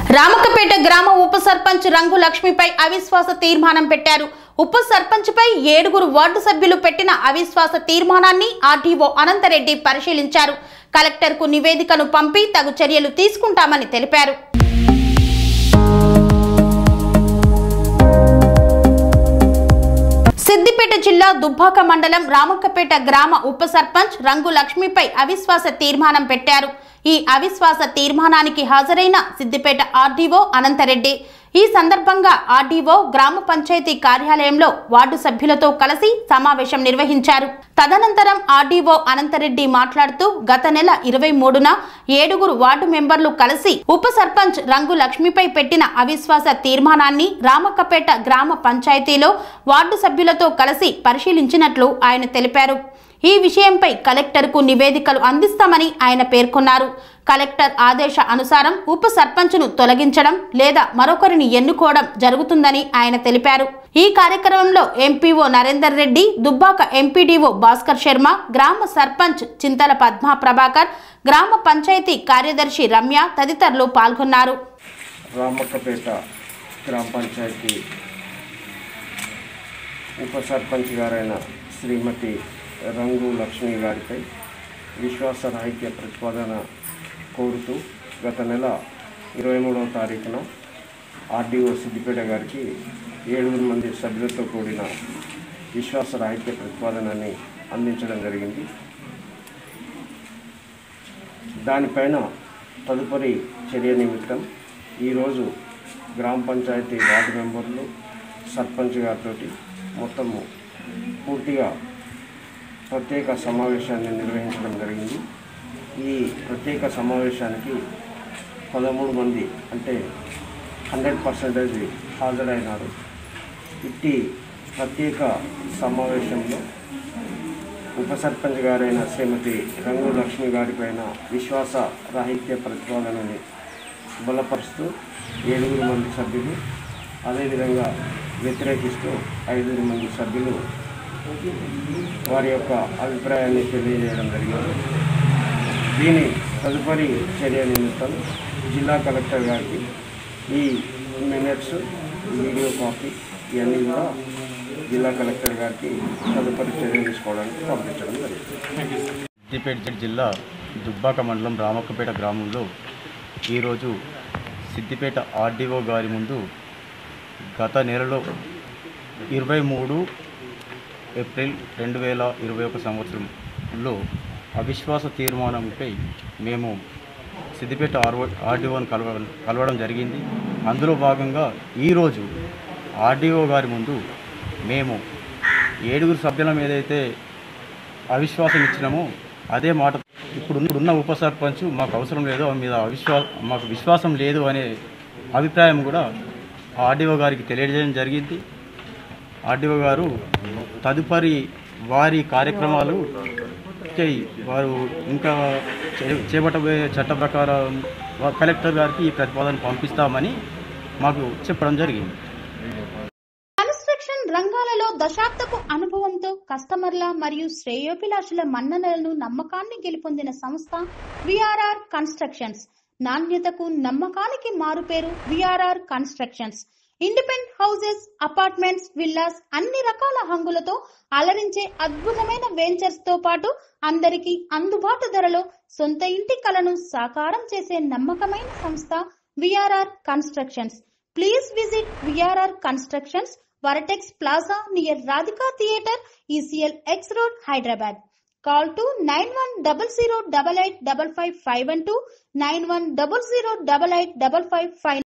రామకపేట గ్రామ ఉప సర్పంచ్ రంగు లక్ష్మిపై అవిశ్వాస తీర్మానం పెట్టారు ఉప సర్పంచ్ పై ఏడుగురు వార్డు సభ్యులు పెట్టిన అవిశ్వాస తీర్మానాన్ని ఆర్డీఓ అనంతరెడ్డి పరిశీలించారు కలెక్టర్కు నివేదికను పంపి తగు చర్యలు తీసుకుంటామని తెలిపారు సిద్దిపేట జిల్లా దుబ్బాక మండలం రామక్కపేట గ్రామ ఉప సర్పంచ్ రంగు లక్ష్మిపై అవిశ్వాస తీర్మానం పెట్టారు ఈ అవిశ్వాస తీర్మానానికి హాజరైన సిద్దిపేట ఆర్డీఓ అనంతరెడ్డి ఈ సందర్భంగా ఆర్డీఓ గ్రామ పంచాయతీ కార్యాలయంలో వార్డు సభ్యులతో కలిసి సమావేశం నిర్వహించారు తదనంతరం ఆర్డీఓ అనంతరెడ్డి మాట్లాడుతూ గత నెల ఇరవై మూడున ఏడుగురు వార్డు మెంబర్లు కలిసి ఉప సర్పంచ్ రంగు లక్ష్మిపై పెట్టిన అవిశ్వాస తీర్మానాన్ని రామక్కపేట గ్రామ పంచాయతీలో వార్డు సభ్యులతో కలిసి పరిశీలించినట్లు ఆయన తెలిపారు ఈ విషయంపై కలెక్టర్కు నివేదికలు అందిస్తామని ఆయన పేర్కొన్నారు కలెక్టర్ ఆదేశ అనుసారం ఉప సర్పంచ్ను తొలగించడం లేదా మరొకరిని ఎన్నుకోవడం జరుగుతుందని ఆయన తెలిపారు ఈ కార్యక్రమంలో ఎంపీఓ నరేందర్ రెడ్డి దుబ్బాక ఎంపీడీఓ భాస్కర్ శర్మ గ్రామ సర్పంచ్ చింతల పద్మా ప్రభాకర్ గ్రామ పంచాయతీ కార్యదర్శి రమ్య తదితరులు పాల్గొన్నారు రామక్కపేట గ్రామ పంచాయతీ ఉప సర్పంచ్ గారైన శ్రీమతి రంగు లక్ష్మి గారిపై విశ్వాసరాహిత్య ప్రతిపాదన కోరుతూ గత నెల ఇరవై మూడవ తారీఖున ఆర్డీఓ సిద్దిపేట గారికి ఏడుగురు మంది సభ్యులతో కూడిన విశ్వాసరాహిత్య ప్రతిపాదనని అందించడం జరిగింది దానిపైన తదుపరి చర్య నిమిత్తం ఈరోజు గ్రామ పంచాయతీ వార్డు మెంబర్లు సర్పంచ్ గారితో మొత్తము పూర్తిగా ప్రత్యేక సమావేశాన్ని నిర్వహించడం జరిగింది ఈ ప్రత్యేక సమావేశానికి పదమూడు మంది అంటే హండ్రెడ్ పర్సెంటేజ్ హాజరైనారు ఇట్టి ప్రత్యేక సమావేశంలో ఉప సర్పంచ్ గారైన శ్రీమతి రంగు లక్ష్మి గారిపైన విశ్వాస రాహిత్య ప్రతిపాదనని బలపరుస్తూ ఏడుగురు మంది సభ్యులు అదేవిధంగా వ్యతిరేకిస్తూ ఐదుగురు మంది సభ్యులు వారి యొక్క అభిప్రాయాన్ని తెలియజేయడం జరిగింది దీని తదుపరి చర్య నిమిత్తం జిల్లా కలెక్టర్ గారికి ఈ మినిట్స్ వీడియో కాపీ ఇవన్నీ కూడా జిల్లా కలెక్టర్ గారికి తదుపరి చర్య తీసుకోవడానికి పంపించడం జరిగింది సిద్దిపేట జిల్లా దుబ్బాక మండలం రామక్కపేట గ్రామంలో ఈరోజు సిద్దిపేట ఆర్డీఓ గారి ముందు గత నెలలో ఇరవై మూడు ఏప్రిల్ రెండు వేల ఇరవై ఒక సంవత్సరంలో అవిశ్వాస తీర్మానంపై మేము సిద్దిపేట ఆర్ఓ ఆర్డీఓని కలవ కలవడం జరిగింది అందులో భాగంగా ఈరోజు ఆర్డీఓ గారి ముందు మేము ఏడుగురు సభ్యులం ఏదైతే అవిశ్వాసం ఇచ్చినామో అదే మాట ఇప్పుడు ఉన్న ఉప సర్పంచ్ మాకు అవసరం లేదు ఆమె మీద అవిశ్వాస మాకు విశ్వాసం లేదు అనే అభిప్రాయం కూడా ఆర్డీఓ గారికి తెలియజేయడం జరిగింది ఆర్డీఓ గారు తదుపరి వారి కార్యక్రమాలు చే- వారు ఇంకా చే- చేపట్టబోయే చట్ట ప్రకారం వా- కలెక్టర్ గారికి ఈ ప్రతిపాదన పంపిస్తామని మాకు చెప్పడం జరిగింది కన్స్ట్రక్షన్ రంగాలలో దశాబ్దపు అనుభవంతో కస్టమర్ల మరియు శ్రేయోభిలాషుల మన్ననలను నమ్మకాన్ని గెలుపొందిన సంస్థ విఆర్ఆర్ కన్స్ట్రక్షన్స్ నాణ్యతకు నమ్మకానికి మారుపేరు VRR constructions independent houses apartments villas అన్ని రకాల హంగులతో అలరించే అద్భుతమైన వెంచర్స్ తో పాటు అందరికీ అందుబాటు ధరలో సొంత ఇంటి కలను సాకారం చేసే నమ్మకమైన సంస్థ VRR constructions Please visit VRR Constructions, Varatex Plaza near Radhika Theatre, ECL X Road, Hyderabad. Call to 9100885551 91008855